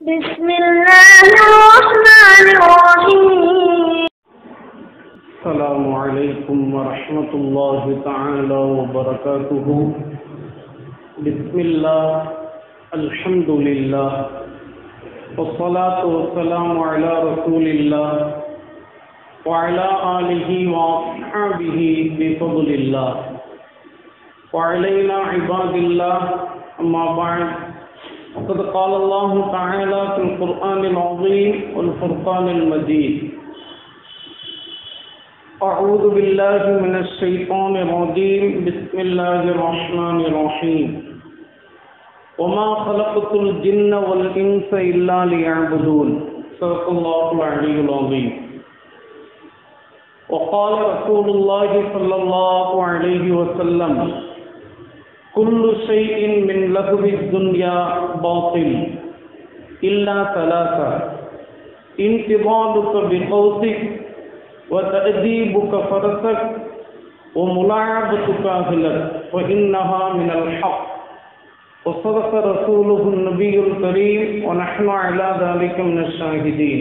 بسم الله الرحمن الرحيم السلام عليكم ورحمة الله تعالى وبركاته بسم الله الحمد لله والصلاة والسلام على رسول الله وعلى آله وأصحابه بفضل الله وعلينا عباد الله أما بعد فقد قال الله تعالى في القرآن العظيم والفرقان المجيد أعوذ بالله من الشيطان الرجيم بسم الله الرحمن الرحيم وما خلقت الجن والإنس إلا ليعبدون صدق الله العلي العظيم وقال رسول الله صلى الله عليه وسلم كل شيء من لهو الدنيا باطل إلا ثلاثة انتظارك بقوسك وتأديبك فرسك وملاعبتك أهلك فإنها من الحق وصدق رسوله النبي الكريم ونحن على ذلك من الشاهدين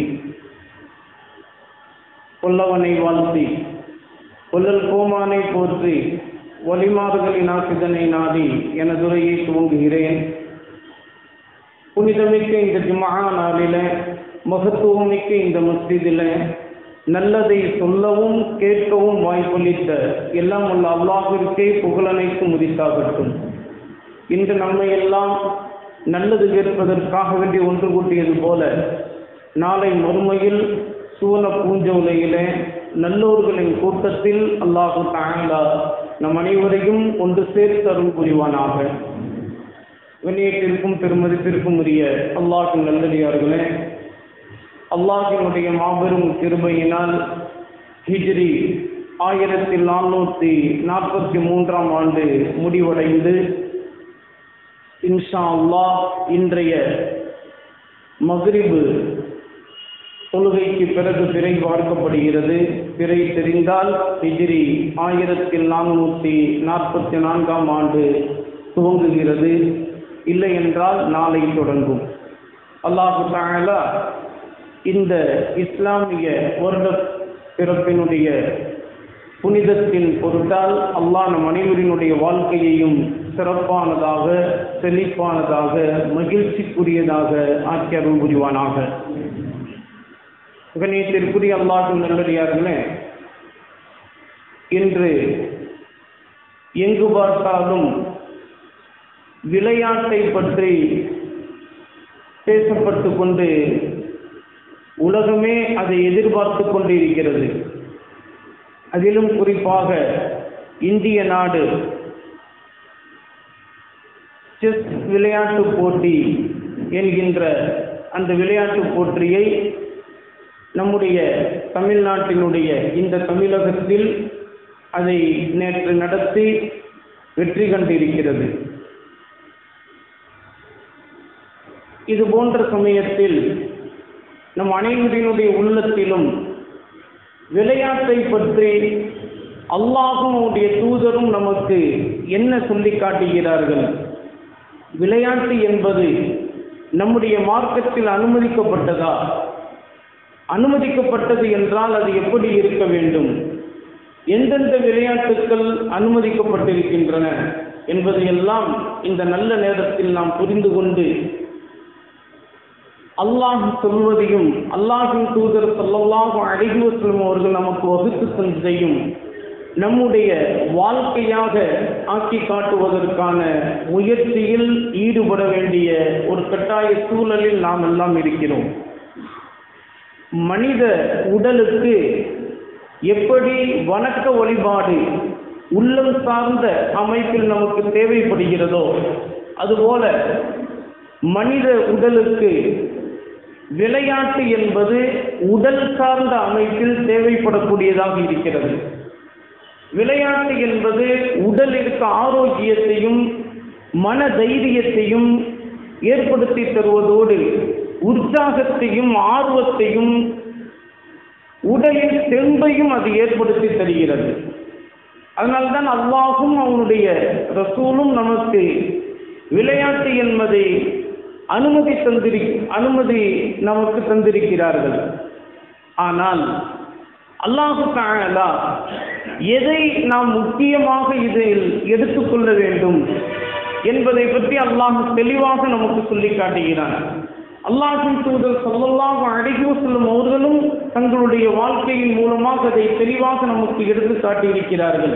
உள்ளவனை வாழ்த்தி உள்ளல் கோமானை போற்றி வழிமாறுகளின் ஆசிதனை நாடி எனதுரையை துவங்குகிறேன் புனிதமிக்க இந்த ஜுமா நாளில மகத்துவமிக்க இந்த மஸ்ஜிதில் நல்லதை சொல்லவும் கேட்கவும் வாய்ப்பளித்த எல்லாம் உள்ள அல்லாஹிற்கே புகழனைக்கு முதித்தாகட்டும் இன்று நம்மை எல்லாம் நல்லது கேட்பதற்காக வேண்டி ஒன்று கூட்டியது போல நாளை மறுமையில் சூன பூஞ்சோலையிலே நல்லோர்களின் கூட்டத்தில் அல்லாஹு தாங்களா நம் அனைவரையும் ஒன்று சேர்த்து அருள் புரிவானாக வெளியேற்றிற்கும் பெருமதிப்பிற்கும் உரிய அல்லாஹின் நல்லடியார்களே அல்லாஹினுடைய மாபெரும் கிருபையினால் ஹிஜ்ரி ஆயிரத்தி நானூற்றி நாற்பத்தி மூன்றாம் ஆண்டு முடிவடைந்து இன்ஷா அல்லாஹ் இன்றைய மக்ரிபு தொழுகைக்கு பிறகு பிறை பார்க்கப்படுகிறது பிறை தெரிந்தால் ஹிஜ்ரி ஆயிரத்தி நானூற்றி நாற்பத்தி நான்காம் ஆண்டு துவங்குகிறது இல்லை என்றால் நாளை தொடங்கும் அல்லாஹு தாலா இந்த இஸ்லாமிய வருட பிறப்பினுடைய புனிதத்தின் பொருட்டால் அல்லாஹ் நம் அனைவரினுடைய வாழ்க்கையையும் சிறப்பானதாக செழிப்பானதாக மகிழ்ச்சிக்குரியதாக ஆக்கி அருள் புரிவானாக கணியத்திற்குரிய அல்லாஹின் நல்லடியார்களே இன்று எங்கு பார்த்தாலும் விளையாட்டை பற்றி பேசப்பட்டு கொண்டு உலகமே அதை எதிர்பார்த்து கொண்டிருக்கிறது அதிலும் குறிப்பாக இந்திய நாடு செஸ் விளையாட்டு போட்டி என்கின்ற அந்த விளையாட்டு போட்டியை நம்முடைய தமிழ்நாட்டினுடைய இந்த தமிழகத்தில் அதை நேற்று நடத்தி வெற்றி கண்டிருக்கிறது இது போன்ற சமயத்தில் நம் அனைவரினுடைய உள்ளத்திலும் விளையாட்டை பற்றி அல்லாஹும் உடைய தூதரும் நமக்கு என்ன சொல்லி காட்டுகிறார்கள் விளையாட்டு என்பது நம்முடைய மார்க்கத்தில் அனுமதிக்கப்பட்டதா அனுமதிக்கப்பட்டது என்றால் அது எப்படி இருக்க வேண்டும் எந்தெந்த விளையாட்டுக்கள் அனுமதிக்கப்பட்டிருக்கின்றன என்பதையெல்லாம் இந்த நல்ல நேரத்தில் நாம் புரிந்து கொண்டு அல்லாஹ் சொல்வதையும் அல்லாஹின் தூதர் சொல்லல்லாஹு அழகி வசலம் அவர்கள் நமக்கு வகுத்து தந்தையும் நம்முடைய வாழ்க்கையாக ஆக்கி காட்டுவதற்கான முயற்சியில் ஈடுபட வேண்டிய ஒரு கட்டாய சூழலில் நாம் எல்லாம் இருக்கிறோம் மனித உடலுக்கு எப்படி வணக்க வழிபாடு உள்ளம் சார்ந்த அமைப்பில் நமக்கு தேவைப்படுகிறதோ அதுபோல மனித உடலுக்கு விளையாட்டு என்பது உடல் சார்ந்த அமைப்பில் தேவைப்படக்கூடியதாக இருக்கிறது விளையாட்டு என்பது உடலிற்கு ஆரோக்கியத்தையும் மன தைரியத்தையும் ஏற்படுத்தி தருவதோடு உற்சாகத்தையும் ஆர்வத்தையும் உடலில் தெம்பையும் அது ஏற்படுத்தி தருகிறது அதனால்தான் அல்லாஹும் அவனுடைய ரசூலும் நமக்கு விளையாட்டு என்பதை அனுமதி தந்திரி அனுமதி நமக்கு தந்திருக்கிறார்கள் ஆனால் அல்லாஹு தஆலா எதை நாம் முக்கியமாக இதில் எடுத்துக்கொள்ள வேண்டும் என்பதை பற்றி அல்லாஹ் தெளிவாக நமக்கு சொல்லி காட்டுகிறான் அல்லாஹின் தூதர் ஸல்லல்லாஹு அலைஹி வஸல்லம் அவர்களும் தங்களுடைய வாழ்க்கையின் மூலமாக அதை தெளிவாக நமக்கு எடுத்து காட்டியிருக்கிறார்கள்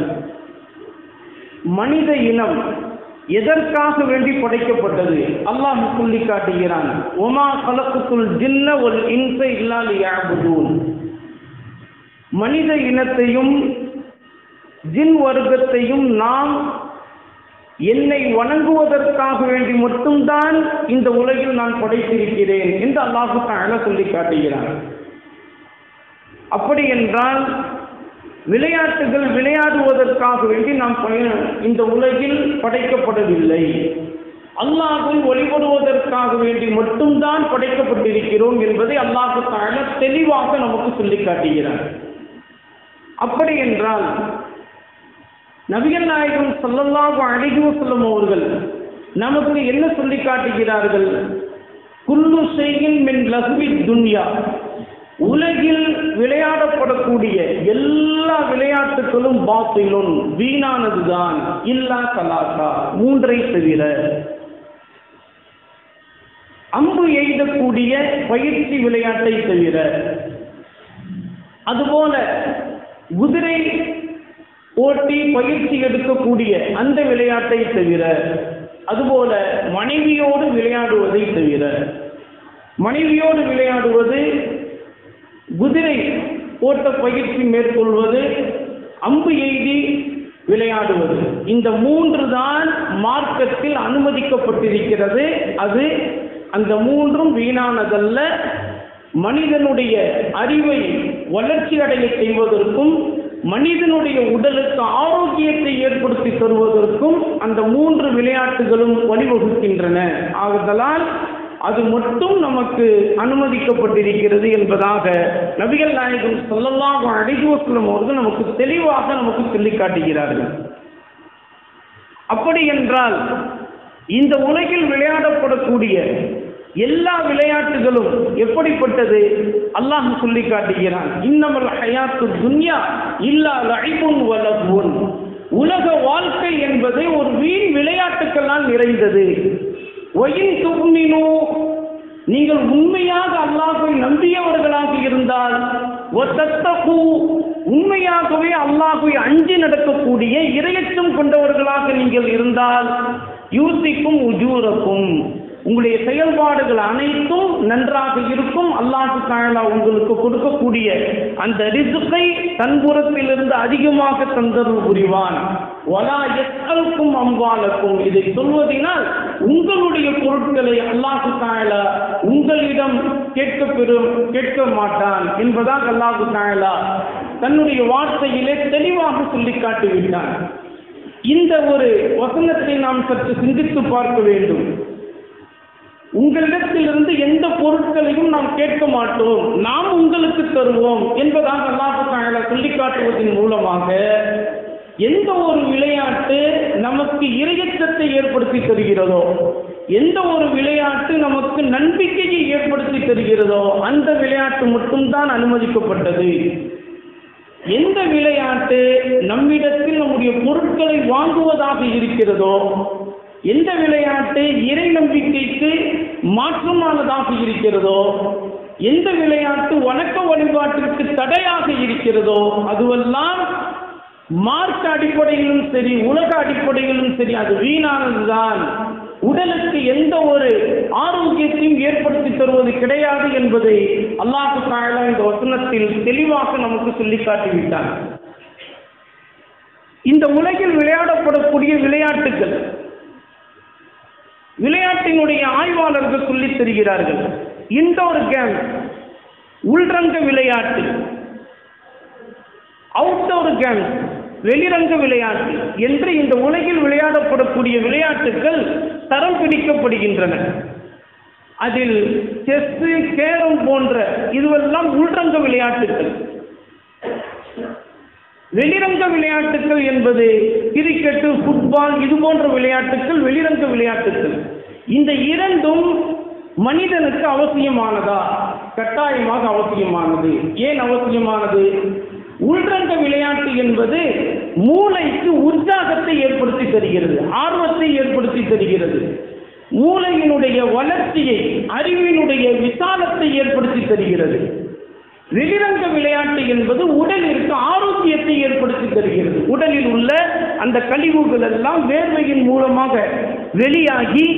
மனித இனம் எதற்காக வேண்டி படைக்கப்பட்டது அல்லாஹ் சொல்லி காட்டுகிறான் ஒமா கலக்குத்துல் ஜின்ன ஒல் இன்ச இல்லா லியஅபுதூன் மனித இனத்தையும் ஜின் வர்க்கத்தையும் நாம் என்னை வணங்குவதற்காக வேண்டி மட்டும்தான் இந்த உலகில் நான் படைத்திருக்கிறேன் என்று அல்லாஹு தஆலா சொல்லி காட்டுகிறான் அப்படி என்றால் விளையாட்டுகள் விளையாடுவதற்காக வேண்டி நாம் பயண- இந்த உலகில் படைக்கப்படவில்லை அல்லாஹை வழிபடுவதற்காக வேண்டி மட்டும்தான் படைக்கப்பட்டிருக்கிறோம் என்பதை அல்லாஹு தஆலா தெளிவாக நமக்கு சொல்லி காட்டுகிறார் அப்படி என்றால் நபிகள் நாயகம் ஸல்லல்லாஹு அலைஹி வஸல்லம் அவர்கள் நமக்கு என்ன சொல்லி காட்டுகிறார்கள் குல்லு ஷைஇன் மின் லஹ்வி துன்யா உலகில் விளையாடப்படக்கூடிய எல்லா விளையாட்டுகளும் பாத்திலும் வீணானதுதான் இல்லா கலாசா மூன்றை தவிர அம்பு எய்தக்கூடிய பயிற்சி விளையாட்டை தவிர அதுபோல குதிரை ஓட்டி பயிற்சி எடுக்கக்கூடிய அந்த விளையாட்டை தவிர அதுபோல மனைவியோடு விளையாடுவதை தவிர மனைவியோடு விளையாடுவது குதிரை ஓட்ட பயிற்சி மேற்கொள்வது அம்பு எய்தி விளையாடுவது இந்த மூன்று தான் மார்க்கத்தில் அனுமதிக்கப்பட்டிருக்கிறது அது அந்த மூன்றும் வீணானதல்ல மனிதனுடைய அறிவை வளர்ச்சி அடைய செய்வதற்கும் மனிதனுடைய உடலுக்கு ஆரோக்கியத்தை ஏற்படுத்தி தருவதற்கும் அந்த மூன்று விளையாட்டுகளும் வழிவகுக்கின்றன ஆகுதலால் அது மட்டும் நமக்கு அனுமதிக்கப்பட்டிருக்கிறது என்பதாக நபிகள் நாயகம் ஸல்லல்லாஹு அலைஹி வஸல்லம் அவர்கள் நமக்கு தெளிவாக நமக்கு சொல்லி காட்டுகிறார்கள் அப்படி என்றால் இந்த உலகில் விளையாடப்படக்கூடிய எல்லா விளையாட்டுகளும் எப்படிப்பட்டது அல்லாஹ் சொல்லி காட்டுகிறான் இன்னமல் ஹயாத்து துன்யா இல்லா லஐபுன் வலஹுன் உலக வாழ்க்கை என்பது ஒரு வீண் விளையாட்டுக்களால் நிறைந்தது ஒயின் துமினு நீங்கள் உண்மையாக அல்லாஹை நம்பியவர்களாக இருந்தால் ஒத்தத்தகு உண்மையாகவே அல்லாஹை அஞ்சி நடக்கக்கூடிய இரையச்சம் கொண்டவர்களாக நீங்கள் இருந்தால் யூசிக்கும் உஜூரக்கும் உங்களுடைய செயல்பாடுகள் அனைத்தும் நன்றாக இருக்கும் அல்லாஹு தாலா உங்களுக்கு கொடுக்கக்கூடிய அந்த ரிசுக்கை தன்புறத்திலிருந்து அதிகமாக தந்தருள் புரிவான் வலா எஸ்அலுக்கும் அம்பாலக்கும் இதை சொல்வதினால் உங்களுடைய பொருட்களை அல்லாஹு தாலா உங்களிடம் கேட்க பெறும் கேட்க மாட்டான் என்பதாக அல்லாஹு தாலா தன்னுடைய வார்த்தையிலே தெளிவாக சொல்லி காட்டிவிட்டான் இந்த ஒரு வசனத்தை நாம் சற்று சிந்தித்து பார்க்க வேண்டும் உங்களிடத்திலிருந்து எந்த பொருட்களையும் நாம் கேட்க மாட்டோம் நாம் உங்களுக்கு தருவோம் என்பதாக அல்லாஹு தாலா சொல்லி காட்டுவதன் மூலமாக எந்த ஒரு விளையாட்டு நமக்கு இரையச்சத்தை ஏற்படுத்தி தருகிறதோ எந்த ஒரு விளையாட்டு நமக்கு நம்பிக்கையை ஏற்படுத்தி தருகிறதோ அந்த விளையாட்டு மட்டும்தான் அனுமதிக்கப்பட்டது எந்த விளையாட்டு நம்மிடத்தில் நம்முடைய பொருட்களை வாங்குவதாக இருக்கிறதோ எந்த விளையாட்டு இறை நம்பிக்கைக்கு மாற்றமானதாக இருக்கிறதோ எந்த விளையாட்டு வணக்க வழிபாட்டிற்கு தடையாக இருக்கிறதோ அதுவெல்லாம் மார்க்க அடிப்படையிலும் சரி உலக அடிப்படையிலும் சரி அது வீணானதுதான் உடலுக்கு எந்த ஒரு ஆரோக்கியத்தையும் ஏற்படுத்தி தருவது கிடையாது என்பதை அல்லாஹு தாலா இந்த வசனத்தில் தெளிவாக நமக்கு சொல்லி காட்டிவிட்டார் இந்த உலகில் விளையாடப்படக்கூடிய விளையாட்டுகள் விளையாட்டினுடைய ஆய்வாளர்கள் சொல்லித் தருகிறார்கள் இன்டோர் கேம் உள்ரங்க விளையாட்டு அவுட்டோர் கேம் வெளிரங்க விளையாட்டு என்று இந்த உலகில் விளையாடப்படக்கூடிய விளையாட்டுகள் தரம் பிடிக்கப்படுகின்றன அதில் செஸ்ஸு கேரம் போன்ற இதுவெல்லாம் உள்ரங்க விளையாட்டுகள் வெளிரங்க விளையாட்டுகள் என்பது கிரிக்கெட்டு ஃபுட்பால் இது போன்ற விளையாட்டுகள் வெளிரங்க விளையாட்டுகள் இந்த இரண்டும் மனிதனுக்கு அவசியமானதா கட்டாயமாக அவசியமானது ஏன் அவசியமானது உள்ரங்க விளையாட்டு என்பது மூளைக்கு உற்சாகத்தை ஏற்படுத்தி தருகிறது ஆர்வத்தை ஏற்படுத்தி தருகிறது மூளையினுடைய வளர்ச்சியை அறிவினுடைய விசாலத்தை ஏற்படுத்தி தருகிறது வெளிரங்க விளையாட்டு என்பது உடலிற்கு ஆரோக்கியத்தை ஏற்படுத்தி தருகிறது உடலில் உள்ள அந்த கழிவுகள் எல்லாம் வேர்வையின் மூலமாக வெளியாகி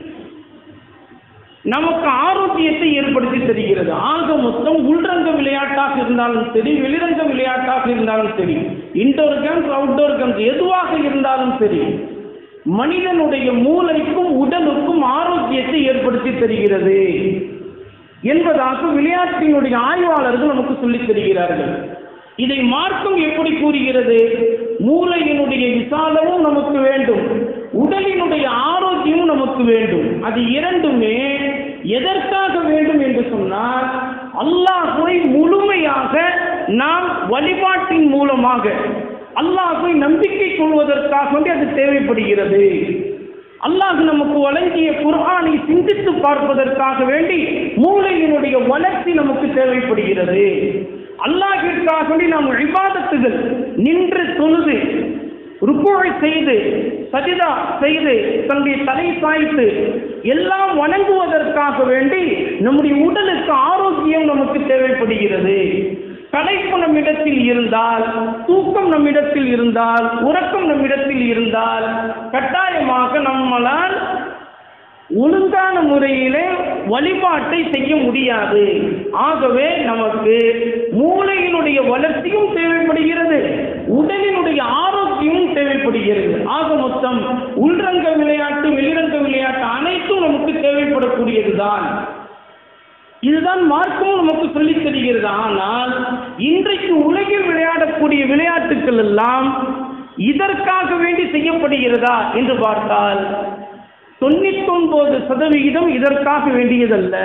நமக்கு ஆரோக்கியத்தை ஏற்படுத்தி தருகிறது ஆக மொத்தம் உள்ரங்க விளையாட்டாக இருந்தாலும் சரி வெளிரங்க விளையாட்டாக இருந்தாலும் சரி இன்டோர் கேம்ஸ் அவுட்டோர் கேம்ஸ் எதுவாக இருந்தாலும் சரி மனிதனுடைய மூளைக்கும் உடலுக்கும் ஆரோக்கியத்தை ஏற்படுத்தி தருகிறது என்பதாக விளையாட்டினுடைய ஆய்வாளர்கள் நமக்கு சொல்லித் தருகிறார்கள் இதை மார்க்கம் எப்படி கூறுகிறது மூளையினுடைய விசாலமும் நமக்கு வேண்டும் உடலினுடைய ஆரோக்கியமும் நமக்கு வேண்டும் அது இரண்டுமே எதற்காக வேண்டும் என்று சொன்னால் அல்லாஹுவை முழுமையாக நாம் வழிபாட்டின் மூலமாக அல்லாஹுவை நம்பிக்கை கொள்வதற்காக வேண்டி அது தேவைப்படுகிறது அல்லாஹ் நமக்கு வழங்கிய குர்ஆனை சிந்தித்து பார்ப்பதற்காக வேண்டி மூளையினுடைய வளர்ச்சி நமக்கு தேவைப்படுகிறது அல்லாஹிற்காக வேண்டி நாம் இபாதத்துகள் நின்று தொழுது ருக்குவை செய்து சஜிதா செய்து தன்னுடைய தலை சாய்த்து எல்லாம் வணங்குவதற்காக வேண்டி நம்முடைய உடலுக்கு ஆரோக்கியம் நமக்கு தேவைப்படுகிறது களைப்பு நம்மிடத்தில் இருந்தால் தூக்கம் நம்மிடத்தில் இருந்தால் உறக்கம் நம்மிடத்தில் இருந்தால் கட்டாயமாக நம்மளால் ஒழுங்கான முறையிலே வழிபாட்டை செய்ய முடியாது ஆகவே நமக்கு மூளையினுடைய வளர்ச்சியும் தேவைப்படுகிறது உடலினுடைய ஆரோக்கியமும் தேவைப்படுகிறது ஆக மொத்தம் உள்ரங்க விளையாட்டு வெளிரங்க விளையாட்டு அனைத்தும் நமக்கு தேவைப்படக்கூடியதுதான் இதுதான் மார்க்கமும் நமக்கு சொல்லித் தருகிறது ஆனால் இன்றைக்கு உலகில் விளையாடக்கூடிய விளையாட்டுகள் எல்லாம் இதற்காக வேண்டி செய்யப்படுகிறதா என்று பார்த்தால் தொண்ணூத்தொன்பது சதவிகிதம் இதற்காக வேண்டியதல்ல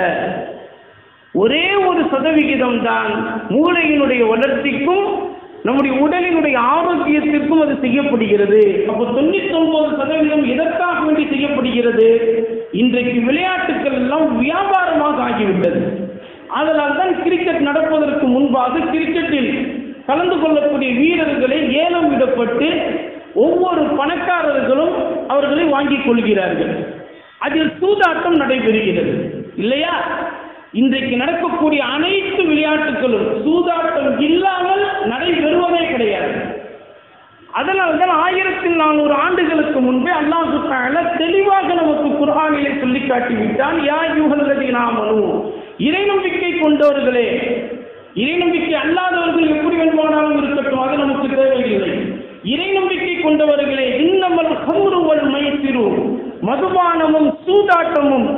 ஒரே ஒரு சதவிகிதம் தான் மூளையினுடைய வளர்ச்சிக்கும் நம்முடைய உடலினுடைய ஆரோக்கியத்திற்கும் அது செய்யப்படுகிறது அப்போ தொண்ணூத்தி ஒன்பது சதவீதம் எதற்காக வேண்டி செய்யப்படுகிறது இன்றைக்கு விளையாட்டுகள் எல்லாம் வியாபாரமாக ஆகிவிட்டது அதனால் தான் கிரிக்கெட் நடப்பதற்கு முன்பாக கிரிக்கெட்டில் கலந்து கொள்ளக்கூடிய வீரர்களை ஏலம் விடப்பட்டு ஒவ்வொரு பணக்காரர்களும் அவர்களை வாங்கிக் கொள்கிறார்கள் அதில் சூதாட்டம் நடைபெறுகிறது இல்லையா இன்றைக்கு நடக்கக்கூடிய அனைத்து விளையாட்டுகளும் சூதாட்டம் இல்லாமல் நடைபெறுவதே கிடையாது அதனால் தான் ஆயிரத்தி நானூறு ஆண்டுகளுக்கு முன்பே அல்லாஹு தஆலா தெளிவாக நமக்கு குர்ஆனிலே சொல்லி காட்டிவிட்டான் யா யூஹல்லதி நாமனு இறை நம்பிக்கை கொண்டவர்களே இறை நம்பிக்கை அல்லாதவர்கள் எப்படி வேண்டுமானாலும் இருக்கட்டும் அது நமக்கு தேவையில்லை இறை நம்பிக்கை கொண்டவர்களே இன்னமல் ஹம்ரு வல் மைசிரு மதுபானமும் சூதாட்டமும்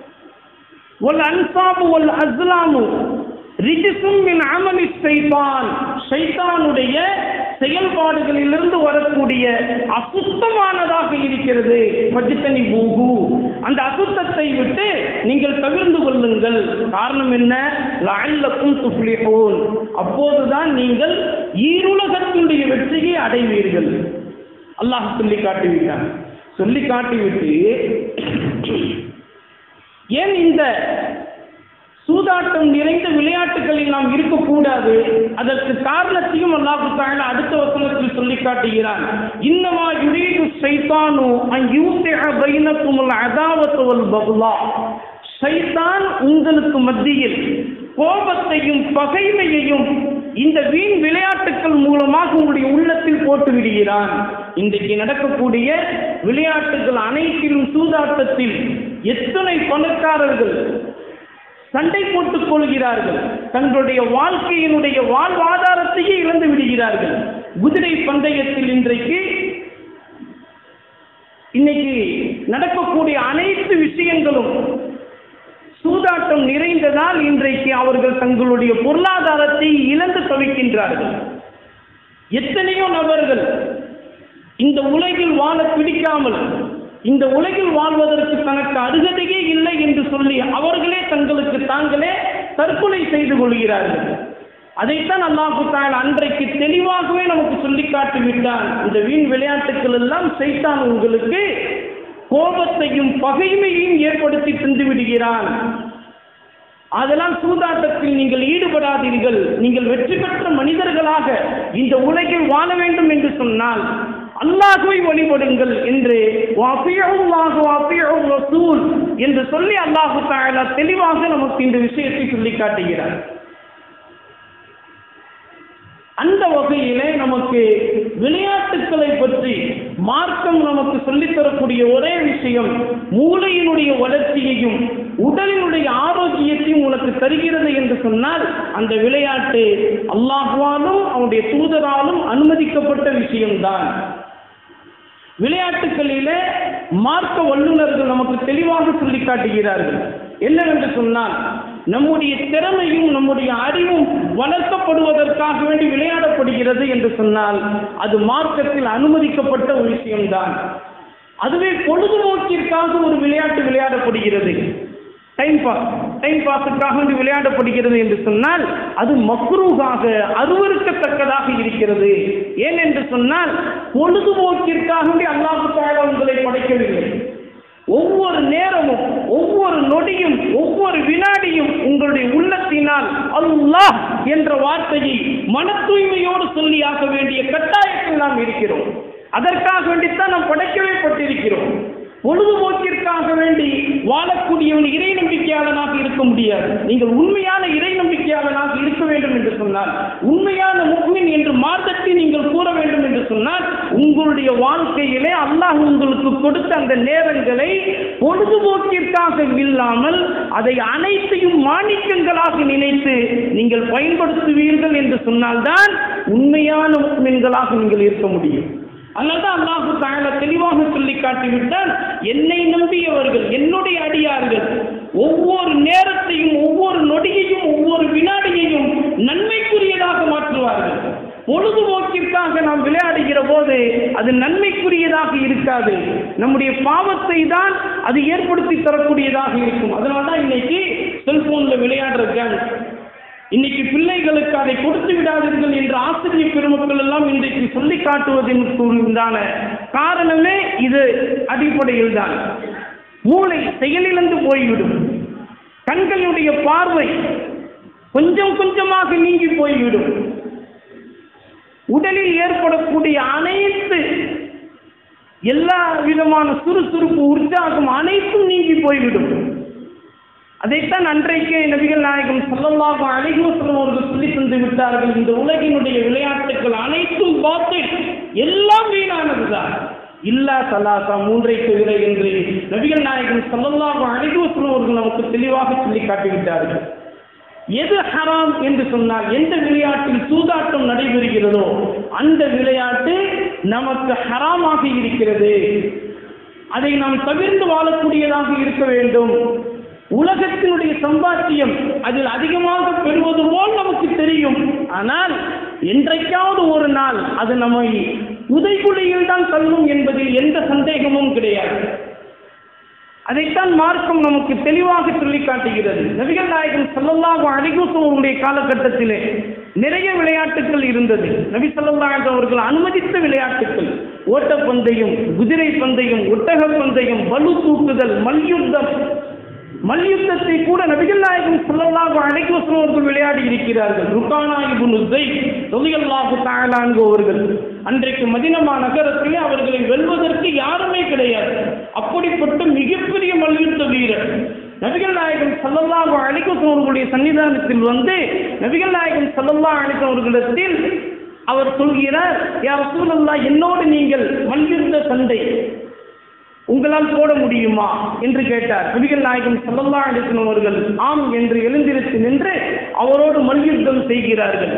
வல் அன்சாபு வல் அஸ்லாமு ரிஜிசும் மின் அமலி ஷைத்தான் ஷைத்தானுடைய செயல்பாடுகளிலிருந்து வரக்கூடிய அசுத்தமானதாக இருக்கிறது பஜித்தனி பூகு அந்த அசுத்தத்தை விட்டு நீங்கள் தவிர்ந்து கொள்ளுங்கள் காரணம் என்ன லஅல்லக்கும் துஃப்லிஹூன் அப்போதுதான் நீங்கள் ஈருலகத்தினுடைய வெற்றியை அடைவீர்கள் அல்லாஹ் சொல்லி காட்டிவிட்டான் சொல்லி காட்டிவிட்டு ஏன் இந்த சூதாட்டம் நிறைந்த விளையாட்டுகளில் நாம் இருக்கக்கூடாது அதற்கு காரணத்தையும் அல்லாஹு தஆலா அடுத்த வசனத்தில் சொல்லி காட்டுகிறான் இன்னமா யுரீது ஷைத்தானு அன் யூசிஅ பைனக்குமுல் அதாவத வல் பக்லா ஷைத்தான் உங்களுக்கு மத்தியில் கோபத்தையும் பகைமையையும் இந்த வீண் விளையாட்டுகள் மூலமாக உங்களுடைய உள்ளத்தில் போட்டு விடுகிறான் இன்றைக்கு நடக்கக்கூடிய விளையாட்டுகள் அனைத்திலும் சூதாட்டத்தில் எத்தனை பணக்காரர்கள் சண்டை போட்டுக் கொள்கிறார்கள் தங்களுடைய வாழ்க்கையினுடைய வாழ்வாதாரத்தையே இழந்து விடுகிறார்கள் குதிரை பந்தயத்தில் இன்றைக்கு இன்னைக்கு நடக்கக்கூடிய அனைத்து விஷயங்களும் சூதாட்டம் நிறைந்ததால் இன்றைக்கு அவர்கள் தங்களுடைய பொருளாதாரத்தை இழந்து தவிக்கின்றார்கள் எத்தனையோ நபர்கள் இந்த உலகில் வாழ பிடிக்காமல் இந்த உலகில் வாழ்வதற்கு தனக்கு அருகதையே இல்லை என்று சொல்லி அவர்களே தங்களுக்கு தாங்களே தற்கொலை செய்து கொள்கிறார்கள் அதைத்தான் அல்லாஹு தாயால் அன்றைக்கு தெளிவாகவே நமக்கு சொல்லி காட்டி விட்டான் இந்த வீண் விளையாட்டுகள் எல்லாம் சைத்தான் உங்களுக்கு கோபத்தையும் பகைமையையும் ஏற்படுத்தி தந்து விடுகிறான் அதனால் சூதாட்டத்தில் நீங்கள் ஈடுபடாதீர்கள் நீங்கள் வெற்றி பெற்ற மனிதர்களாக இந்த உலகில் வாழ வேண்டும் என்று சொன்னால் அல்லாஹுவை வழிபடுங்கள் என்று வஃபியுல்லாஹு வஃபியுர் ரசூல் என்று சொல்லி அல்லாஹு தஆலா தெளிவாக நமக்கு இந்த விஷயத்தை சொல்லி காட்டுகிறார் அந்த வகையிலே நமக்கு விளையாட்டுக்களை பற்றி மார்க்கம் நமக்கு சொல்லித் தரக்கூடிய ஒரே விஷயம் மூளையினுடைய வளர்ச்சியையும் உடலினுடைய ஆரோக்கியத்தையும் உனக்கு தருகிறது என்று சொன்னால் அந்த விளையாட்டு அல்லாஹ்வாலும் அவனுடைய தூதராலும் அனுமதிக்கப்பட்ட விஷயம்தான் விளையாட்டுகளிலே மார்க்க வல்லுநர்கள் நமக்கு தெளிவாக சொல்லி காட்டுகிறார்கள் என்னவென்று சொன்னால் நம்முடைய திறமையும் நம்முடைய அறிவும் வளர்க்கப்படுவதற்காக வேண்டி விளையாடப்படுகிறது என்று சொன்னால் அது மார்க்கத்தில் அனுமதிக்கப்பட்ட ஒரு விஷயம்தான் அதுவே பொழுதுபோக்கிற்காக ஒரு விளையாட்டு விளையாடப்படுகிறது டைம் பாஸ் டைம் பாஸுக்காக வேண்டி விளையாடப்படுகிறது என்று சொன்னால் அது மக்ரூகாக அருவருக்கத்தக்கதாக இருக்கிறது ஏன் என்று சொன்னால் பொழுதுபோக்கிற்காக வேண்டி அல்லாஹு தாலா உங்களை படைக்கவில்லை ஒவ்வொரு நேரமும் ஒவ்வொரு நொடியும் ஒவ்வொரு வினாடியும் உங்களுடைய உள்ளத்தினால் அல்லாஹ் என்ற வார்த்தையை மன தூய்மையோடு சொல்லியாக வேண்டிய கட்டாயத்தில் நாம் இருக்கிறோம் அதற்காக வேண்டித்தான் நாம் படைக்கவே பட்டிருக்கிறோம் பொழுதுபோக்கிற்காக வேண்டி வாழக்கூடியவன் இறை நம்பிக்கையாளனாக இருக்க முடியாது நீங்கள் உண்மையான இறை நம்பிக்கையாளனாக இருக்க வேண்டும் என்று சொன்னால் உண்மையான முக்மின் என்று மார்க்கத்தை நீங்கள் கூற வேண்டும் என்று சொன்னால் உங்களுடைய வாழ்க்கையிலே அல்லாஹ் உங்களுக்கு கொடுத்த அந்த நேரங்களை பொழுதுபோக்கிற்காக இல்லாமல் அதை அனைத்தையும் மாணிக்கங்களாக நினைத்து நீங்கள் பயன்படுத்துவீர்கள் என்று சொன்னால்தான் உண்மையான முக்மின்களாக நீங்கள் இருக்க முடியும் அதனால்தான் அல்லாஹு தாயால தெளிவாக சொல்லி காட்டிவிட்டால் என்னை நம்பியவர்கள் என்னுடைய அடியார்கள் ஒவ்வொரு நேரத்தையும் ஒவ்வொரு நொடியையும் ஒவ்வொரு வினாடியையும் நன்மைக்குரியதாக மாற்றுவார்கள் பொழுதுபோக்கிற்காக நாம் விளையாடுகிற போது அது நன்மைக்குரியதாக இருக்காது நம்முடைய பாவத்தை தான் அது ஏற்படுத்தி தரக்கூடியதாக இருக்கும் அதனால தான் இன்னைக்கு செல்போன்ல விளையாடுற கேங் இன்னைக்கு பிள்ளைகளுக்கு அதை கொடுத்து விடாதீர்கள் என்று ஆசிரியர் பெருமக்கள் எல்லாம் இன்றைக்கு சொல்லி காட்டுவதன் உண்டான காரணமே இது அடிப்படையில் தான் மூளை செயலிழந்து போய்விடும் கண்களுடைய பார்வை கொஞ்சம் கொஞ்சமாக நீங்கி போய்விடும் உடலில் ஏற்படக்கூடிய அனைத்து எல்லா விதமான சுறுசுறுப்பு உற்சாகம் அனைத்தும் நீங்கி போய்விடும் அதைத்தான் அன்றைக்கே நபிகள் நாயகம் ஸல்லல்லாஹு அலைஹி வஸல்லம் அவர்கள் சொல்லி தந்து விட்டார்கள் இந்த உலகினுடைய விளையாட்டுகள் அனைத்தும் பாத்தில் எல்லாம் வீணானதுதான் இல்லா சலாசா மூன்றை தவிர என்று நபிகள் நாயகம் ஸல்லல்லாஹு அலைஹி வஸல்லம் அவர்கள் நமக்கு தெளிவாக சொல்லி காட்டிவிட்டார்கள் எது ஹராம் என்று சொன்னால் எந்த விளையாட்டில் சூதாட்டம் நடைபெறுகிறதோ அந்த விளையாட்டு நமக்கு ஹராமாக இருக்கிறது அதை நாம் தவிர்த்து வாழக்கூடியதாக இருக்க வேண்டும் உலகத்தினுடைய சம்பாத்தியம் அதில் அதிகமாக பெறுவது போல் நமக்கு தெரியும் ஆனால் என்றைக்காவது ஒரு நாள் அது நம்மை உதைகுழியில் தான் தள்ளும் என்பதில் எந்த சந்தேகமும் கிடையாது அதைத்தான் மார்க்கம் நமக்கு தெளிவாக சொல்லி காட்டுகிறது நபிகள் நாயகம் ஸல்லல்லாஹு அலைஹி வஸல்லம் அவர்களுடைய காலகட்டத்திலே நிறைய விளையாட்டுகள் இருந்தது நபி ஸல்லல்லாஹு அவர்கள் அனுமதித்த விளையாட்டுகள் ஓட்டப்பந்தயம் குதிரை பந்தயம் ஒட்டக பந்தயம் பளு தூக்குதல் மல்யுத்தம் மல்யுத்தத்தை கூட நபிகள் நாயகம் ஸல்லல்லாஹு அலைஹி வஸல்லம் அவர்கள் விளையாடி இருக்கிறார்கள் ருக்கானா இப்னு ஸைத் ரலியல்லாஹு தஆலா அன்ஹு அவர்கள் அன்றைக்கு மதினமா நகரத்திலே அவர்களை வெல்வதற்கு யாருமே கிடையாது அப்படிப்பட்ட மிகப்பெரிய மல்யுத்த வீரர் நபிகள் நாயகம் ஸல்லல்லாஹு அலைஹி வஸல்லம் அவர்களுடைய சன்னிதானத்தில் வந்து நபிகள் நாயகம் ஸல்லல்லாஹு அலைஹி வஸல்லம் அவர்களிடத்தில் அவர் சொல்கிறார் யா ரசூலல்லாஹ் என்னோடு நீங்கள் மல்யுத்த சண்டை உங்களால் போட முடியுமா என்று கேட்டார் நபிகள் நாயகம் ஸல்லல்லாஹு அலைஹி வஸல்லம் அவர்கள் ஆம் என்று எழுந்திருத்து நின்று அவரோடு மல்யுத்தம் செய்கிறார்கள்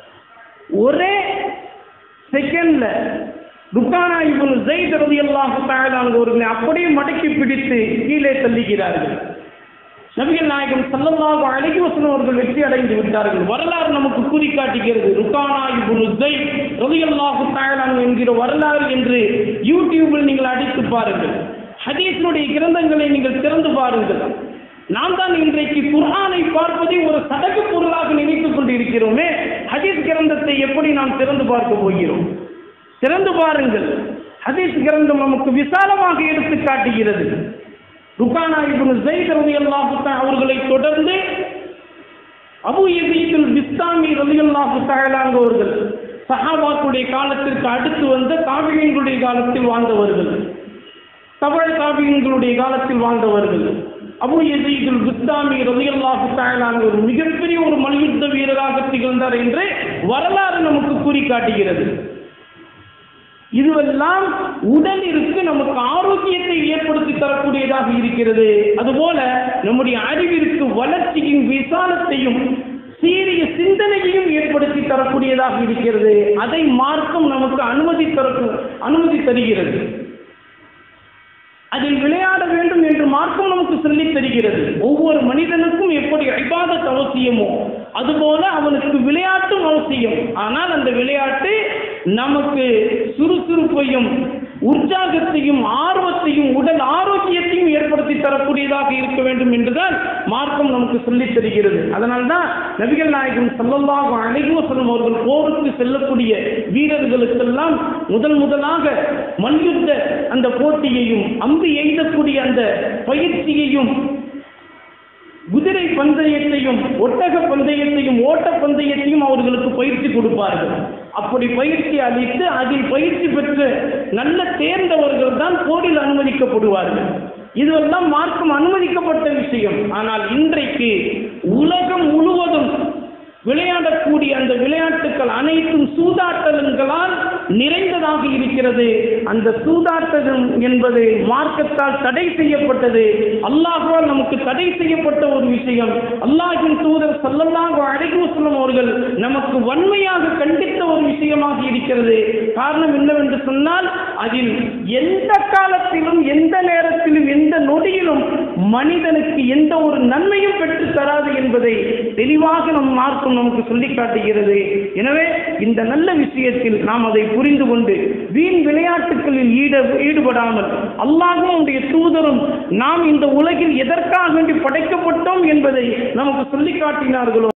ஒரே செகண்ட்ல ருக்கானா இப்னு ஸைத் ரலியல்லாஹு தஆலா அவர்களை அப்படியே மடக்கி பிடித்து கீழே தள்ளுகிறார்கள் நபிகள் நாயகம் ஸல்லல்லாஹு அலைஹி வஸல்லம் அவர்கள் வெற்றி அடைந்து விட்டார்கள் வரலாறு நமக்கு கூறி காட்டுகிறது ருக்கானா இப்னு ஸைத் ரலியல்லாஹு தஆலா என்கிற வரலாறு என்று யூடியூபில் நீங்கள் அடித்து பாருங்கள் ஹதீஸினுடைய கிரந்தங்களை நீங்கள் திறந்து பாருங்கள் நாம் தான் இன்றைக்கு குர்ஆனை பார்ப்பதை ஒரு சடங்கு பொருளாக நினைத்துக் கொண்டிருக்கிறோமே ஹதீஸ் கிரந்தத்தை எப்படி நாம் திறந்து பார்க்க போகிறோம் திறந்து பாருங்கள் ஹதீஸ் கிரந்தம் நமக்கு விசாலமாக எடுத்து காட்டுகிறது ருகானா இப்னு ஸைத் ரலியல்லாஹு தஆலா அவர்களை தொடர்ந்து அபு யசீதுல் பிஸ்தாமி ரலியல்லாஹு தஆலா அவர்கள் சஹாபாக்களுடைய காலத்திற்கு அடுத்து வந்த தாபியங்களுடைய காலத்தில் வாழ்ந்தவர்கள் தவழ் தாபியங்களுடைய காலத்தில் வாழ்ந்தவர்கள் அபு யசீதுல் பிஸ்தாமி ரலியல்லாஹு தஆலா ஒரு மிகப்பெரிய ஒரு மல்யுத்த வீரராக திகழ்ந்தார் என்று வரலாறு நமக்கு கூறி காட்டுகிறது இதுவெல்லாம் உடலிற்கு நமக்கு ஆரோக்கியத்தை ஏற்படுத்தி தரக்கூடியதாக இருக்கிறது அதுபோல நம்முடைய அறிவிற்கு வளர்ச்சியும் விசாலத்தையும் சீரிய சிந்தனையையும் ஏற்படுத்தி தரக்கூடியதாக இருக்கிறது அதை மார்க்கம் நமக்கு அனுமதி தர அனுமதி தருகிறது அதில் விளையாட வேண்டும் என்று மார்க்கம் நமக்கு சொல்லித் தருகிறது ஒவ்வொரு மனிதனுக்கும் எப்படி ஐபாதத் அவசியமோ அதுபோல அவனுக்கு விளையாட்டும் அவசியம் ஆனால் அந்த விளையாட்டு நமக்கு சுறுசுறுப்பையும் உற்சாகத்தையும் ஆர்வத்தையும் உடல் ஆரோக்கியத்தையும் ஏற்படுத்தி தரக்கூடியதாக இருக்க வேண்டும் என்றுதான் மார்க்கம் நமக்கு சொல்லித் தருகிறது அதனால்தான் நபிகள் நாயகம் சல்லல்லாஹு அலைஹி வஸல்லம் அவர்கள் போருக்கு செல்லக்கூடிய வீரர்களுக்கெல்லாம் முதல் முதலாக மல்யுத்த அந்த போட்டியையும் அம்பு எய்தக்கூடிய அந்த பயிற்சியையும் குதிரை பந்தயத்தையும் ஒட்டக பந்தயத்தையும் ஓட்ட பந்தயத்தையும் அவர்களுக்கு பயிற்சி கொடுப்பார்கள் அப்படி பயிற்சி அளித்து அதில் பயிற்சி பெற்று நல்ல தேர்ந்தவர்கள் தான் போரில் அனுமதிக்கப்படுவார்கள் இதுவெல்லாம் மார்க்கம் அனுமதிக்கப்பட்ட விஷயம் ஆனால் இன்றைக்கு உலகம் முழுவதும் விளையாடக்கூடிய அந்த விளையாட்டுகள் அனைத்தும் சூதாட்டங்களால் நிறைந்ததாக இருக்கிறது அந்த சூதாட்டம் என்பது மார்க்கத்தால் தடை செய்யப்பட்டது அல்லாஹால் நமக்கு தடை செய்யப்பட்ட ஒரு விஷயம் அல்லாஹின் தூதர் சல்லல்லாஹு அலைஹி வஸல்லம் அவர்கள் நமக்கு வன்மையாக கண்டித்த ஒரு விஷயமாக இருக்கிறது காரணம் என்னவென்று சொன்னால் அதில் எந்த காலத்திலும் எந்த நேரத்திலும் எந்த நொடியிலும் மனிதனுக்கு எந்த ஒரு நன்மையும் பெற்று தராது என்பதை தெளிவாக நம் மார்க்கம் நமக்கு சொல்லி காட்டுகிறது எனவே இந்த நல்ல விஷயத்தில் நாம் அதை புரிந்து கொண்டு வீண் விளையாட்டுகளில் ஈட ஈடுபடாமல் அல்லாஹும் அவருடைய தூதரும் நாம் இந்த உலகில் எதற்காக வேண்டி படைக்கப்பட்டோம் என்பதை நமக்கு சொல்லி காட்டினார்களோ